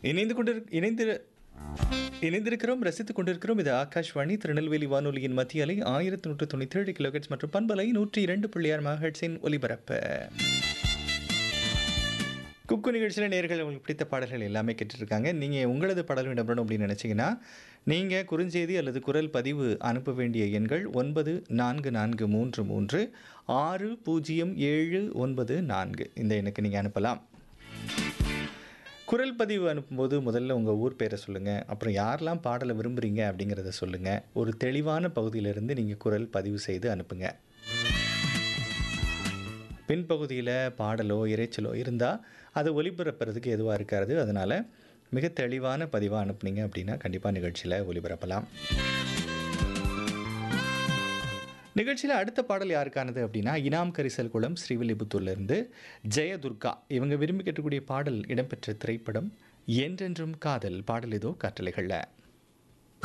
இணைந்து கொண்டு இணைந்து இணைந்திருக்கிறோம் ரசித்துக் கொண்டிருக்கிறோம் இது ஆகாஷ்வாணி திருநெல்வேலி வானொலியின் மத்திய அலை ஆயிரத்தி நூற்று தொண்ணூற்றி ஏழு கிலோஹெட்ஸ் மற்றும் பண்பலை நூற்றி இரண்டு புள்ளியார் மகட்ஸின் ஒலிபரப்பு குக்கு நிகழ்ச்சியில் நேர்கள் உங்களுக்கு பிடித்த பாடல்கள் எல்லாமே கேட்டுட்ருக்காங்க நீங்கள் உங்களது பாடல் இடம்பெறணும் அப்படின்னு நினச்சிங்கன்னா நீங்கள் குறுஞ்செய்தி அல்லது குரல் பதிவு அனுப்ப வேண்டிய எண்கள் ஒன்பது நான்கு நான்கு மூன்று மூன்று ஆறு பூஜ்ஜியம் ஏழு ஒன்பது நான்கு இந்த எண்ணுக்கு நீங்கள் அனுப்பலாம் குரல் பதிவு அனுப்பும்போது முதல்ல உங்கள் ஊர் பேரை சொல்லுங்கள் அப்புறம் யாரெல்லாம் பாடலை விரும்புகிறீங்க அப்படிங்கிறத சொல்லுங்கள் ஒரு தெளிவான பகுதியிலிருந்து நீங்கள் குரல் பதிவு செய்து அனுப்புங்க பின்பகுதியில் பாடலோ இறைச்சலோ இருந்தால் அது ஒலிபரப்புறதுக்கு எதுவாக இருக்காது அதனால் மிக தெளிவான பதிவாக அனுப்புனீங்க அப்படின்னா கண்டிப்பாக நிகழ்ச்சியில் ஒலிபரப்பலாம் நிகழ்ச்சியில் அடுத்த பாடல் யாருக்கானது அப்படின்னா இனாம் கரிசல் குளம் ஸ்ரீவில்லிபுத்தூர்லேருந்து ஜெயதுர்கா இவங்க விரும்பி கேட்டக்கூடிய பாடல் இடம்பெற்ற திரைப்படம் என்றென்றும் காதல் பாடல் ஏதோ காற்றலைகளில்